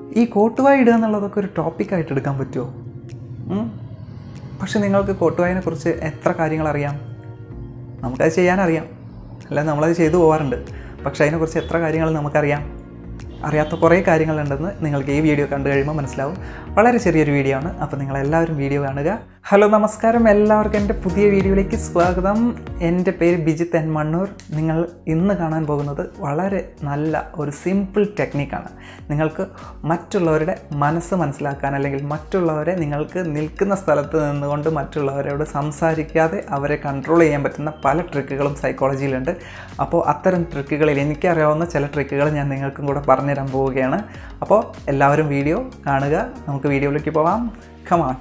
ഈ കോട്ടുവായി ഇടുക എന്നുള്ളതൊക്കെ ഒരു ടോപ്പിക്കായിട്ട് എടുക്കാൻ പറ്റുമോ ഉം? പക്ഷെ നിങ്ങൾക്ക് കോട്ടുവായിനെ കുറിച്ച് എത്ര കാര്യങ്ങൾ അറിയാം നമുക്കത് ചെയ്യാനറിയാം അല്ല നമ്മളത് ചെയ്തു പോകാറുണ്ട് പക്ഷേ അതിനെക്കുറിച്ച് എത്ര കാര്യങ്ങൾ നമുക്കറിയാം അറിയാത്ത കുറേ കാര്യങ്ങളുണ്ടെന്ന് നിങ്ങൾക്ക് ഈ വീഡിയോ കണ്ടു കഴിയുമ്പോൾ മനസ്സിലാവും വളരെ ചെറിയൊരു വീഡിയോ ആണ് അപ്പോൾ നിങ്ങൾ എല്ലാവരും വീഡിയോ കാണുക ഹലോ നമസ്കാരം എല്ലാവർക്കും എൻ്റെ പുതിയ വീഡിയോയിലേക്ക് സ്വാഗതം എൻ്റെ പേര് ബിജിത്ത് എൻ മണ്ണൂർ നിങ്ങൾ ഇന്ന് കാണാൻ പോകുന്നത് വളരെ നല്ല ഒരു സിമ്പിൾ ടെക്നിക്കാണ് നിങ്ങൾക്ക് മറ്റുള്ളവരുടെ മനസ്സ് മനസ്സിലാക്കാൻ അല്ലെങ്കിൽ മറ്റുള്ളവരെ നിങ്ങൾക്ക് നിൽക്കുന്ന സ്ഥലത്ത് നിന്നുകൊണ്ട് മറ്റുള്ളവരോട് സംസാരിക്കാതെ അവരെ കൺട്രോൾ ചെയ്യാൻ പറ്റുന്ന പല ട്രിക്കുകളും സൈക്കോളജിയിലുണ്ട് അപ്പോൾ അത്തരം ട്രിക്കുകളിൽ എനിക്കറിയാവുന്ന ചില ട്രിക്കുകൾ ഞാൻ നിങ്ങൾക്കും കൂടെ പറഞ്ഞുതരാൻ പോവുകയാണ് അപ്പോൾ എല്ലാവരും വീഡിയോ കാണുക നമുക്ക് വീഡിയോയിലേക്ക് പോകാം കമാൺ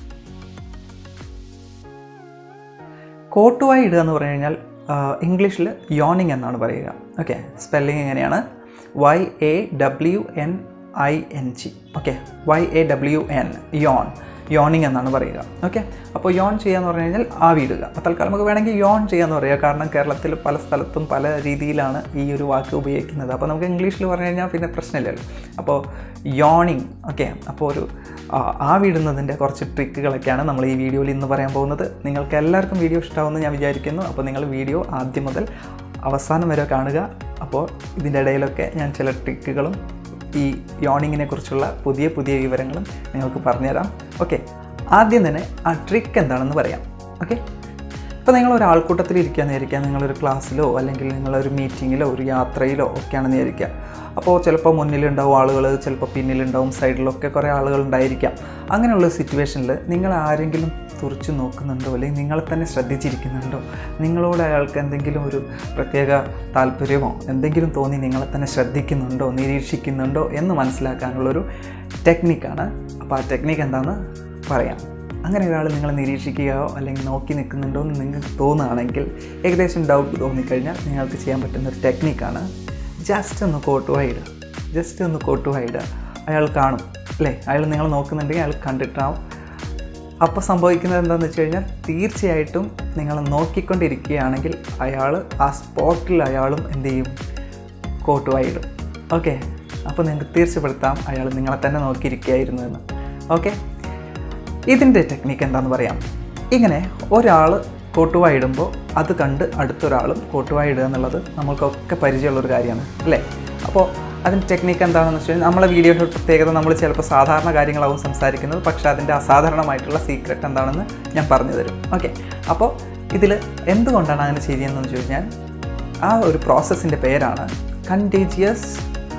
കോട്ടുവായി ഇടുക എന്ന് പറഞ്ഞു കഴിഞ്ഞാൽ ഇംഗ്ലീഷിൽ യോണിങ് എന്നാണ് പറയുക ഓക്കെ സ്പെല്ലിംഗ് എങ്ങനെയാണ് Y A W N I N G okay Y A W N yawn yawning എന്നാണ് പറയുക ഓക്കെ അപ്പോൾ യോൺ ചെയ്യാന്ന് പറഞ്ഞു കഴിഞ്ഞാൽ ആവി ഇടുക അപ്പോൾ തൽക്കാലം നമുക്ക് വേണമെങ്കിൽ യോൺ ചെയ്യാന്ന് പറയുക കാരണം കേരളത്തിൽ പല സ്ഥലത്തും പല രീതിയിലാണ് ഈ ഒരു വാക്ക് ഉപയോഗിക്കുന്നത് അപ്പോൾ നമുക്ക് ഇംഗ്ലീഷിൽ പറഞ്ഞു കഴിഞ്ഞാൽ പിന്നെ പ്രശ്നമില്ലല്ലോ അപ്പോൾ യോണിങ് ഓക്കെ അപ്പോൾ ഒരു ആ, ആവി ഇടുന്നതിൻ്റെ കുറച്ച് ട്രിക്കുകളൊക്കെയാണ് നമ്മൾ ഈ വീഡിയോയിൽ ഇന്ന് പറയാൻ പോകുന്നത് നിങ്ങൾക്ക് എല്ലാവർക്കും വീഡിയോ ഇഷ്ടമാവുമെന്ന് ഞാൻ വിചാരിക്കുന്നു അപ്പോൾ നിങ്ങൾ വീഡിയോ ആദ്യം മുതൽ അവസാനം വരെ കാണുക അപ്പോൾ ഇതിൻ്റെ ഇടയിലൊക്കെ ഞാൻ ചില ട്രിക്കുകളും ഈ യോണിങ്ങിനെ കുറിച്ചുള്ള പുതിയ പുതിയ വിവരങ്ങളും നിങ്ങൾക്ക് പറഞ്ഞുതരാം ഓക്കെ ആദ്യം തന്നെ ആ ട്രിക്ക് എന്താണെന്ന് പറയാം ഓക്കെ ഇപ്പോൾ നിങ്ങൾ ഒരു ആൾക്കൂട്ടത്തിൽ ഇരിക്കുകയെന്ന് വിചാരിക്കുക നിങ്ങളൊരു ക്ലാസ്സിലോ അല്ലെങ്കിൽ നിങ്ങളൊരു മീറ്റിങ്ങിലോ ഒരു യാത്രയിലോ ഒക്കെയാണെന്ന് വിചാരിക്കുക അപ്പോൾ ചിലപ്പോൾ മുന്നിലുണ്ടാവും ആളുകൾ ചിലപ്പോൾ പിന്നിലുണ്ടാവും സൈഡിലൊക്കെ കുറേ ആളുകൾ ഉണ്ടായിരിക്കാം അങ്ങനെയുള്ള സിറ്റുവേഷനിൽ നിങ്ങൾ ആരെങ്കിലും തുറച്ചു നോക്കുന്നുണ്ടോ അല്ലെങ്കിൽ നിങ്ങളെ തന്നെ ശ്രദ്ധിച്ചിരിക്കുന്നുണ്ടോ നിങ്ങളോട് അയാൾക്ക് എന്തെങ്കിലും ഒരു പ്രത്യേക താല്പര്യമോ എന്തെങ്കിലും തോന്നി നിങ്ങളെ തന്നെ ശ്രദ്ധിക്കുന്നുണ്ടോ നിരീക്ഷിക്കുന്നുണ്ടോ എന്ന് മനസ്സിലാക്കാനുള്ളൊരു ടെക്നിക്കാണ് അപ്പോൾ ആ ടെക്നിക്ക് എന്താണെന്ന് പറയാം അങ്ങനെ ഒരാൾ നിങ്ങളെ നിരീക്ഷിക്കുകയോ അല്ലെങ്കിൽ നോക്കി നിൽക്കുന്നുണ്ടോ എന്ന് നിങ്ങൾക്ക് തോന്നുകയാണെങ്കിൽ ഏകദേശം ഡൗട്ട് തോന്നിക്കഴിഞ്ഞാൽ നിങ്ങൾക്ക് ചെയ്യാൻ പറ്റുന്ന ഒരു ടെക്നിക്കാണ് ജസ്റ്റ് ഒന്ന് കോട്ടുവായി ഇടുക ജസ്റ്റ് ഒന്ന് കോട്ടുവായി ഇടുക അയാൾ കാണും അല്ലേ അയാൾ നിങ്ങൾ നോക്കുന്നുണ്ടെങ്കിൽ അയാൾ കണ്ടിട്ടാവും അപ്പോൾ സംഭവിക്കുന്നത് എന്താണെന്ന് വെച്ച് കഴിഞ്ഞാൽ തീർച്ചയായിട്ടും നിങ്ങൾ നോക്കിക്കൊണ്ടിരിക്കുകയാണെങ്കിൽ അയാൾ ആ സ്പോട്ടിൽ അയാളും എന്ത് ചെയ്യും കോട്ടുവായി ഇടും ഓക്കെ അപ്പോൾ നിങ്ങൾക്ക് തീർച്ചപ്പെടുത്താം അയാൾ നിങ്ങളെ തന്നെ നോക്കിയിരിക്കുകയായിരുന്നു എന്ന് ഓക്കെ ഇതിൻ്റെ ടെക്നിക്ക് എന്താണെന്ന് പറയാം ഇങ്ങനെ ഒരാൾ കോട്ടുവായി ഇടുമ്പോൾ അത് കണ്ട് അടുത്തൊരാളും കോട്ടുവായി ഇടുക എന്നുള്ളത് നമ്മൾക്കൊക്കെ പരിചയമുള്ളൊരു കാര്യമാണ് അല്ലേ അപ്പോൾ അതിൻ്റെ ടെക്നിക്ക് എന്താണെന്ന് വെച്ച് കഴിഞ്ഞാൽ നമ്മളെ വീഡിയോയുടെ ഒരു പ്രത്യേകത നമ്മൾ ചിലപ്പോൾ സാധാരണ കാര്യങ്ങളാവും സംസാരിക്കുന്നത് പക്ഷേ അതിൻ്റെ അസാധാരണമായിട്ടുള്ള സീക്രട്ട് എന്താണെന്ന് ഞാൻ പറഞ്ഞു തരും ഓക്കെ അപ്പോൾ ഇതിൽ എന്തുകൊണ്ടാണ് അങ്ങനെ ചെയ്യുന്നതെന്ന് വെച്ച് കഴിഞ്ഞാൽ ആ ഒരു പ്രോസസ്സിൻ്റെ പേരാണ് കണ്ടേജിയസ്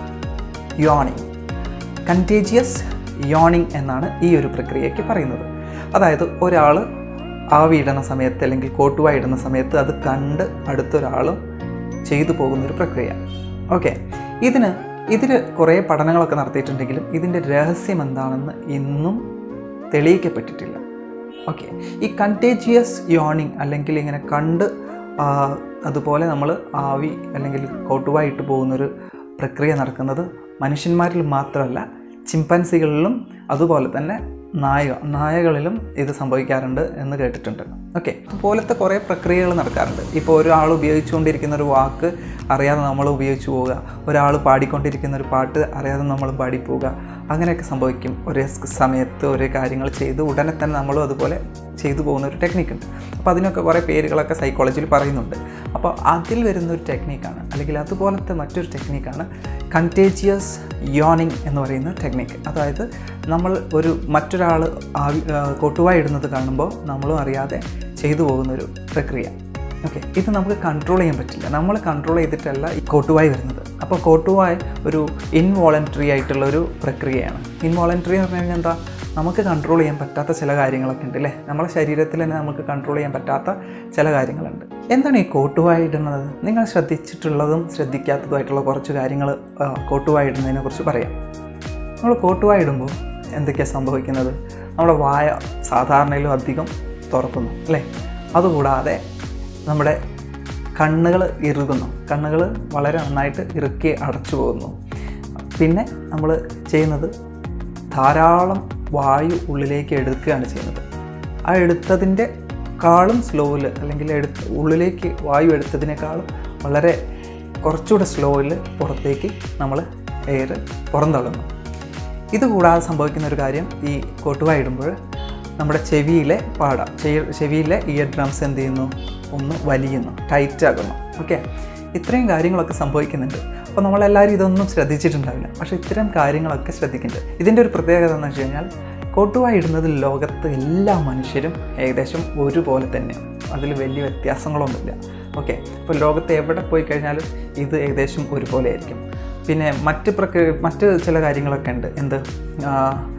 യോണിങ് കണ്ടേജിയസ് യോണിങ് എന്നാണ് ഈ ഒരു പ്രക്രിയയ്ക്ക് പറയുന്നത് അതായത് ഒരാൾ ആവി ഇടുന്ന സമയത്ത് അല്ലെങ്കിൽ കോട്ടുവായി ഇടുന്ന സമയത്ത് അത് കണ്ട് അടുത്തൊരാളും ചെയ്തു പോകുന്നൊരു പ്രക്രിയ ഓക്കെ ഇതിന് ഇതിൽ കുറേ പഠനങ്ങളൊക്കെ നടത്തിയിട്ടുണ്ടെങ്കിലും ഇതിൻ്റെ രഹസ്യം എന്താണെന്ന് ഇന്നും തെളിയിക്കപ്പെട്ടിട്ടില്ല ഓക്കെ ഈ കണ്ടേജിയസ് യോണിങ് അല്ലെങ്കിൽ ഇങ്ങനെ കണ്ട് ആ, അതുപോലെ നമ്മൾ ആവി അല്ലെങ്കിൽ കോട്ടുവായി ഇട്ട് പോകുന്നൊരു പ്രക്രിയ നടക്കുന്നത് മനുഷ്യന്മാരിൽ മാത്രമല്ല ചിമ്പൻസികളിലും അതുപോലെ തന്നെ നായ നായകളിലും ഇത് സംഭവിക്കാറുണ്ട് എന്ന് കേട്ടിട്ടുണ്ട് ഓക്കെ അതുപോലത്തെ കുറേ പ്രക്രിയകൾ നടക്കാറുണ്ട് ഇപ്പോൾ ഒരാൾ ഉപയോഗിച്ചുകൊണ്ടിരിക്കുന്ന ഒരു വാക്ക് അറിയാതെ നമ്മൾ ഉപയോഗിച്ചു പോവുക ഒരാൾ പാടിക്കൊണ്ടിരിക്കുന്ന ഒരു പാട്ട് അറിയാതെ നമ്മൾ പാടിപ്പോവുക അങ്ങനെയൊക്കെ സംഭവിക്കും ഒരേ സ് സമയത്ത് ഒരേ കാര്യങ്ങൾ ചെയ്ത് ഉടനെ തന്നെ നമ്മളും അതുപോലെ ചെയ്തു പോകുന്ന ഒരു ടെക്നിക്ക് ഉണ്ട് അപ്പോൾ അതിനൊക്കെ കുറേ പേരുകളൊക്കെ സൈക്കോളജിയിൽ പറയുന്നുണ്ട് അപ്പോൾ അതിൽ വരുന്ന ഒരു ടെക്നിക്കാണ് അല്ലെങ്കിൽ അതുപോലത്തെ മറ്റൊരു ടെക്നിക്കാണ് കണ്ടേജിയസ് യോണിങ് എന്ന് പറയുന്ന ടെക്നിക്ക് അതായത് നമ്മൾ ഒരു മറ്റൊരാൾ ആവി ആ, കൊട്ടുവായി ഇടുന്നത് കാണുമ്പോൾ നമ്മളും അറിയാതെ ചെയ്തു പോകുന്ന ഒരു പ്രക്രിയ ഓക്കെ ഇത് നമുക്ക് കൺട്രോൾ ചെയ്യാൻ പറ്റില്ല നമ്മൾ കൺട്രോൾ ചെയ്തിട്ടല്ല ഈ കോട്ടുവായി വരുന്നത് അപ്പോൾ കോട്ടുവായി ഒരു ഇൻവോളണ്ടറി ആയിട്ടുള്ള ഒരു പ്രക്രിയയാണ് ഇൻവോളണ്ടറി എന്ന് പറഞ്ഞു കഴിഞ്ഞാൽ എന്താ നമുക്ക് കൺട്രോൾ ചെയ്യാൻ പറ്റാത്ത ചില കാര്യങ്ങളൊക്കെ ഉണ്ട് അല്ലേ നമ്മുടെ ശരീരത്തിൽ തന്നെ നമുക്ക് കൺട്രോൾ ചെയ്യാൻ പറ്റാത്ത ചില കാര്യങ്ങളുണ്ട് എന്താണ് ഈ കോട്ടുവായി ഇടുന്നത് നിങ്ങൾ ശ്രദ്ധിച്ചിട്ടുള്ളതും ശ്രദ്ധിക്കാത്തതുമായിട്ടുള്ള കുറച്ച് കാര്യങ്ങൾ ആ, കോട്ടുവായി ഇടുന്നതിനെ കുറിച്ച് പറയാം നമ്മൾ കോട്ടുവായി ഇടുമ്പോൾ എന്തൊക്കെയാണ് സംഭവിക്കുന്നത് നമ്മുടെ വായ സാധാരണയിലും അധികം തുറക്കുന്നു അല്ലേ അതുകൂടാതെ നമ്മുടെ കണ്ണുകൾ ഇറുകുന്നു കണ്ണുകൾ വളരെ നന്നായിട്ട് ഇറുക്കി അടച്ചു പോകുന്നു പിന്നെ നമ്മൾ ചെയ്യുന്നത് ധാരാളം വായു ഉള്ളിലേക്ക് എടുക്കുകയാണ് ചെയ്യുന്നത് ആ എടുത്തതിൻ്റെ കാളും സ്ലോയിൽ അല്ലെങ്കിൽ എടുത്ത് ഉള്ളിലേക്ക് വായു എടുത്തതിനേക്കാളും വളരെ കുറച്ചുകൂടെ സ്ലോയിൽ പുറത്തേക്ക് നമ്മൾ എയർ പുറന്തള്ളുന്നു ഇതുകൂടാതെ സംഭവിക്കുന്ന ഒരു കാര്യം ഈ കോട്ടുവായ ഇടുമ്പോൾ നമ്മുടെ ചെവിയിലെ പാട ചെവി- ചെവിയിലെ ഇയർ ഡ്രംസ് എന്ത് ചെയ്യുന്നു ഒന്ന് വലിയുന്നു ടൈറ്റ് ആകുന്നു ഓക്കെ ഇത്രയും കാര്യങ്ങളൊക്കെ സംഭവിക്കുന്നുണ്ട് അപ്പോൾ നമ്മളെല്ലാവരും ഇതൊന്നും ശ്രദ്ധിച്ചിട്ടുണ്ടാവില്ല പക്ഷേ ഇത്തരം കാര്യങ്ങളൊക്കെ ശ്രദ്ധിക്കുന്നുണ്ട് ഇതിൻ്റെ ഒരു പ്രത്യേകത എന്ന് വെച്ച് കഴിഞ്ഞാൽ കോട്ടുവായി ഇടുന്നത് ലോകത്ത് എല്ലാ മനുഷ്യരും ഏകദേശം ഒരുപോലെ തന്നെയാണ് അതിൽ വലിയ വ്യത്യാസങ്ങളൊന്നുമില്ല ഓക്കെ ഇപ്പോൾ ലോകത്ത് എവിടെ പോയി കഴിഞ്ഞാലും ഇത് ഏകദേശം ഒരുപോലെ ആയിരിക്കും പിന്നെ മറ്റ് പ്രക്രിയ മറ്റ് ചില കാര്യങ്ങളൊക്കെ ഉണ്ട് എന്ത് ആ,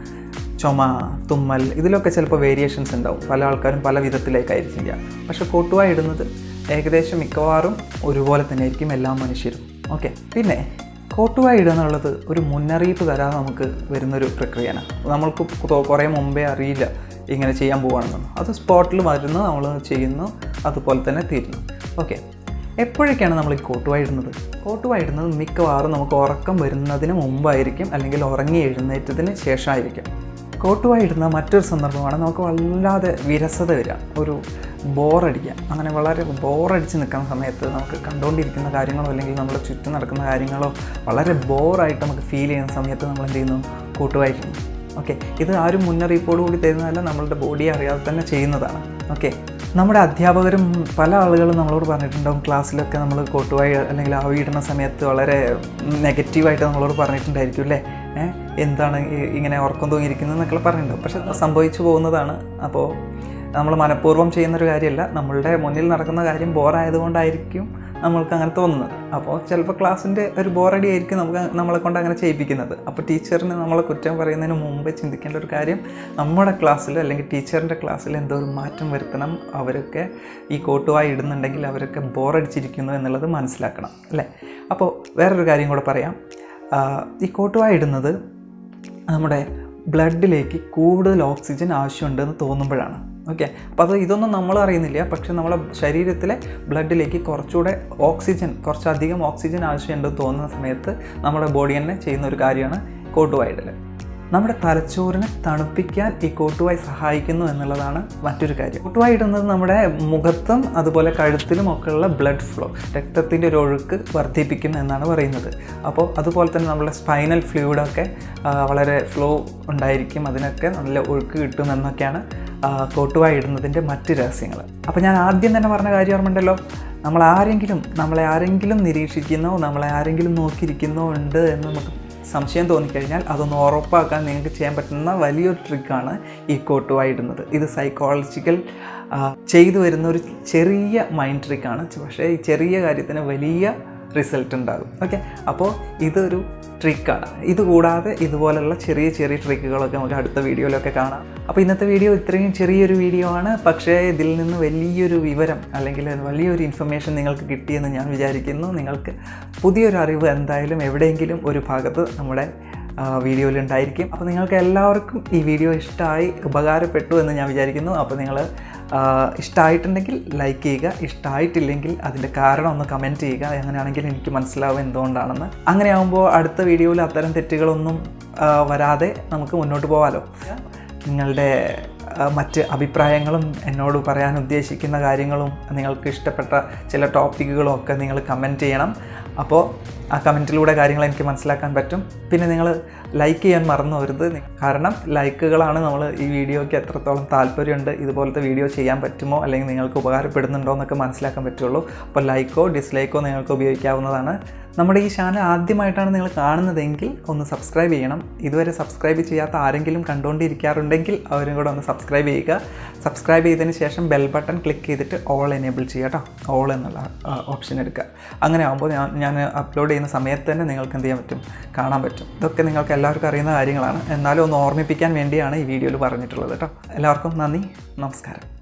ചുമ തുമ്മൽ ഇതിലൊക്കെ ചിലപ്പോൾ വേരിയേഷൻസ് ഉണ്ടാവും പല ആൾക്കാരും പല വിധത്തിലേക്കായിരിക്കും ചെയ്യുക പക്ഷേ കോട്ടുവായി ഇടുന്നത് ഏകദേശം മിക്കവാറും ഒരുപോലെ തന്നെ ആയിരിക്കും എല്ലാ മനുഷ്യരും ഓക്കെ പിന്നെ കോട്ടുവായി ഇടുക എന്നുള്ളത് ഒരു മുന്നറിയിപ്പ് തരാതെ നമുക്ക് വരുന്നൊരു പ്രക്രിയയാണ് നമ്മൾക്ക് കൊ- കുറേ മുമ്പേ അറിയില്ല ഇങ്ങനെ ചെയ്യാൻ പോവുകയാണെന്ന് അത് സ്പോട്ടിൽ വരുന്നു നമ്മൾ ചെയ്യുന്നു അതുപോലെ തന്നെ തീരുന്നു ഓക്കെ എപ്പോഴൊക്കെയാണ് നമ്മൾ ഈ കോട്ടുവായി ഇടുന്നത് കോട്ടുവായി ഇടുന്നത് മിക്കവാറും നമുക്ക് ഉറക്കം വരുന്നതിന് മുമ്പായിരിക്കും അല്ലെങ്കിൽ ഉറങ്ങി എഴുന്നേറ്റതിന് ശേഷമായിരിക്കും കോട്ടുവായി ഇടുന്ന മറ്റൊരു സന്ദർഭമാണ് നമുക്ക് വല്ലാതെ വിരസത വരിക ഒരു ബോറടിക്കുക അങ്ങനെ വളരെ ബോറടിച്ച് നിൽക്കുന്ന സമയത്ത് നമുക്ക് കണ്ടുകൊണ്ടിരിക്കുന്ന കാര്യങ്ങളോ അല്ലെങ്കിൽ നമ്മുടെ ചുറ്റും നടക്കുന്ന കാര്യങ്ങളോ വളരെ ബോറായിട്ട് നമുക്ക് ഫീൽ ചെയ്യുന്ന സമയത്ത് നമ്മൾ എന്ത് ചെയ്യുന്നു കോട്ടുവായി ഇടുന്നു ഓക്കെ ഇത് ആരും മുന്നറിയിപ്പോടുകൂടി തരുന്നതല്ല നമ്മളുടെ ബോഡി അറിയാതെ തന്നെ ചെയ്യുന്നതാണ് ഓക്കെ നമ്മുടെ അധ്യാപകരും പല ആളുകളും നമ്മളോട് പറഞ്ഞിട്ടുണ്ടാവും ക്ലാസ്സിലൊക്കെ നമ്മൾ കോട്ടുവായി അല്ലെങ്കിൽ ആവി ഇടുന്ന സമയത്ത് വളരെ നെഗറ്റീവായിട്ട് നമ്മളോട് പറഞ്ഞിട്ടുണ്ടായിരിക്കും അല്ലേ ഏഹ് എന്താണ് ഈ- ഇങ്ങനെ ഉറക്കം തൂങ്ങിയിരിക്കുന്നത് എന്നൊക്കെ പറഞ്ഞിട്ടുണ്ടാവും പക്ഷെ അത് സംഭവിച്ചു പോകുന്നതാണ് അപ്പോൾ നമ്മൾ മനഃപൂർവ്വം ചെയ്യുന്നൊരു കാര്യമല്ല നമ്മളുടെ മുന്നിൽ നടക്കുന്ന കാര്യം ബോറായതുകൊണ്ടായിരിക്കും നമ്മൾക്ക് അങ്ങനെ തോന്നുന്നത് അപ്പോൾ ചിലപ്പോൾ ക്ലാസ്സിൻ്റെ ഒരു ബോറടി ആയിരിക്കും നമുക്ക് നമ്മളെ കൊണ്ട് അങ്ങനെ ചെയ്യിപ്പിക്കുന്നത് അപ്പോൾ ടീച്ചറിന് നമ്മളെ കുറ്റം പറയുന്നതിന് മുമ്പ് ചിന്തിക്കേണ്ട ഒരു കാര്യം നമ്മുടെ ക്ലാസ്സിൽ അല്ലെങ്കിൽ ടീച്ചറിൻ്റെ ക്ലാസ്സിൽ എന്തോ ഒരു മാറ്റം വരുത്തണം അവരൊക്കെ ഈ കോട്ടുവായി ഇടുന്നുണ്ടെങ്കിൽ അവരൊക്കെ ബോറടിച്ചിരിക്കുന്നു എന്നുള്ളത് മനസ്സിലാക്കണം അല്ലേ അപ്പോൾ വേറൊരു കാര്യം കൂടെ പറയാം ആ, ഈ കോട്ടുവായി ഇടുന്നത് നമ്മുടെ ബ്ലഡിലേക്ക് കൂടുതൽ ഓക്സിജൻ ആവശ്യമുണ്ടെന്ന് തോന്നുമ്പോഴാണ് ഓക്കെ അപ്പോൾ അത് ഇതൊന്നും നമ്മൾ അറിയുന്നില്ല പക്ഷെ നമ്മളെ ശരീരത്തിലെ ബ്ലഡിലേക്ക് കുറച്ചുകൂടെ ഓക്സിജൻ കുറച്ചധികം ഓക്സിജൻ ആവശ്യമുണ്ടെന്ന് തോന്നുന്ന സമയത്ത് നമ്മുടെ ബോഡി തന്നെ ചെയ്യുന്ന ഒരു കാര്യമാണ് കോട്ടുവായിടൽ നമ്മുടെ തലച്ചോറിനെ തണുപ്പിക്കാൻ ഈ കോട്ടുവായി സഹായിക്കുന്നു എന്നുള്ളതാണ് മറ്റൊരു കാര്യം കോട്ടുവായി ഇടുന്നത് നമ്മുടെ മുഖത്തും അതുപോലെ കഴുത്തിലും ഒക്കെയുള്ള ബ്ലഡ് ഫ്ലോ രക്തത്തിൻ്റെ ഒരു ഒഴുക്ക് വർദ്ധിപ്പിക്കും എന്നാണ് പറയുന്നത് അപ്പോൾ അതുപോലെ തന്നെ നമ്മുടെ സ്പൈനൽ ഫ്ലൂയിഡൊക്കെ ആ, വളരെ ഫ്ലോ ഉണ്ടായിരിക്കും അതിനൊക്കെ നല്ല ഒഴുക്ക് കിട്ടുമെന്നൊക്കെയാണ് ആ, കോട്ടുവായി ഇടുന്നതിൻ്റെ മറ്റ് രഹസ്യങ്ങൾ അപ്പോൾ ഞാൻ ആദ്യം തന്നെ പറഞ്ഞ കാര്യം ഓർമ്മയുണ്ടല്ലോ നമ്മൾ ആരെങ്കിലും നമ്മളെ ആരെങ്കിലും നിരീക്ഷിക്കുന്നോ നമ്മളെ ആരെങ്കിലും നോക്കിയിരിക്കുന്നോ ഉണ്ട് എന്ന് നമുക്ക് സംശയം തോന്നിക്കഴിഞ്ഞാൽ അതൊന്ന് ഉറപ്പാക്കാൻ നിങ്ങൾക്ക് ചെയ്യാൻ പറ്റുന്ന വലിയൊരു ട്രിക്കാണ് ഈ കോട്ടുവായി ഇടുന്നത് ഇത് സൈക്കോളജിക്കൽ ചെയ്തു വരുന്ന ഒരു ചെറിയ മൈൻഡ് ട്രിക്കാണ് പക്ഷേ ഈ ചെറിയ കാര്യത്തിന് വലിയ റിസൾട്ട് ഉണ്ടാകും ഓക്കെ അപ്പോൾ ഇതൊരു ട്രിക്കാണ് ഇത് കൂടാതെ ഇതുപോലുള്ള ചെറിയ ചെറിയ ട്രിക്കുകളൊക്കെ നമുക്ക് അടുത്ത വീഡിയോയിലൊക്കെ കാണാം അപ്പോൾ ഇന്നത്തെ വീഡിയോ ഇത്രയും ചെറിയൊരു വീഡിയോ ആണ് പക്ഷേ ഇതിൽ നിന്ന് വലിയൊരു വിവരം അല്ലെങ്കിൽ വലിയൊരു ഇൻഫർമേഷൻ നിങ്ങൾക്ക് കിട്ടിയെന്ന് ഞാൻ വിചാരിക്കുന്നു നിങ്ങൾക്ക് പുതിയൊരു അറിവ് എന്തായാലും എവിടെയെങ്കിലും ഒരു ഭാഗത്ത് നമ്മുടെ വീഡിയോയിൽ ഉണ്ടായിരിക്കും അപ്പോൾ നിങ്ങൾക്ക് എല്ലാവർക്കും ഈ വീഡിയോ ഇഷ്ടമായി ഉപകാരപ്പെട്ടു എന്ന് ഞാൻ വിചാരിക്കുന്നു അപ്പോൾ നിങ്ങൾ ഇഷ്ടമായിട്ടുണ്ടെങ്കിൽ ലൈക്ക് ചെയ്യുക ഇഷ്ടമായിട്ടില്ലെങ്കിൽ അതിൻ്റെ കാരണം ഒന്ന് കമൻറ്റ് ചെയ്യുക അങ്ങനെയാണെങ്കിൽ എനിക്ക് മനസ്സിലാവും എന്തുകൊണ്ടാണെന്ന് അങ്ങനെ ആകുമ്പോൾ അടുത്ത വീഡിയോയിൽ അത്തരം തെറ്റുകളൊന്നും ആ, വരാതെ നമുക്ക് മുന്നോട്ട് പോകാമല്ലോ നിങ്ങളുടെ ആ, മറ്റ് അഭിപ്രായങ്ങളും എന്നോട് പറയാൻ ഉദ്ദേശിക്കുന്ന കാര്യങ്ങളും നിങ്ങൾക്ക് ഇഷ്ടപ്പെട്ട ചില ടോപ്പിക്കുകളും ഒക്കെ നിങ്ങൾ കമൻറ്റ് ചെയ്യണം അപ്പോൾ ആ കമൻറ്റിലൂടെ കാര്യങ്ങൾ എനിക്ക് മനസ്സിലാക്കാൻ പറ്റും പിന്നെ നിങ്ങൾ ലൈക്ക് ചെയ്യാൻ മറന്നു വരുത് കാരണം ലൈക്കുകളാണ് നമ്മൾ ഈ വീഡിയോയ്ക്ക് എത്രത്തോളം താല്പര്യമുണ്ട് ഇതുപോലത്തെ വീഡിയോ ചെയ്യാൻ പറ്റുമോ അല്ലെങ്കിൽ നിങ്ങൾക്ക് ഉപകാരപ്പെടുന്നുണ്ടോ എന്നൊക്കെ മനസ്സിലാക്കാൻ പറ്റുള്ളൂ അപ്പോൾ ലൈക്കോ ഡിസ്ലൈക്കോ നിങ്ങൾക്ക് ഉപയോഗിക്കാവുന്നതാണ് നമ്മുടെ ഈ ചാനൽ ആദ്യമായിട്ടാണ് നിങ്ങൾ കാണുന്നതെങ്കിൽ ഒന്ന് സബ്സ്ക്രൈബ് ചെയ്യണം ഇതുവരെ സബ്സ്ക്രൈബ് ചെയ്യാത്ത ആരെങ്കിലും കണ്ടുകൊണ്ടിരിക്കാറുണ്ടെങ്കിൽ അവരും കൂടെ ഒന്ന് സബ്സ്ക്രൈബ് ചെയ്യുക സബ്സ്ക്രൈബ് ചെയ്തതിന് ശേഷം ബെൽ ബട്ടൺ ക്ലിക്ക് ചെയ്തിട്ട് ഓൾ എനേബിൾ ചെയ്യുക കേട്ടോ ഓൾ എന്നുള്ള ഓപ്ഷൻ എടുക്കുക അങ്ങനെ ആകുമ്പോൾ ഞാൻ ഞാൻ അപ്ലോഡ് ചെയ്യുന്ന സമയത്ത് തന്നെ നിങ്ങൾക്ക് എന്ത് ചെയ്യാൻ പറ്റും കാണാൻ പറ്റും ഇതൊക്കെ നിങ്ങൾക്ക് എല്ലാവർക്കും അറിയുന്ന കാര്യങ്ങളാണ് എന്നാലും ഒന്ന് ഓർമ്മിപ്പിക്കാൻ വേണ്ടിയാണ് ഈ വീഡിയോയിൽ പറഞ്ഞിട്ടുള്ളത് കേട്ടോ എല്ലാവർക്കും നന്ദി നമസ്കാരം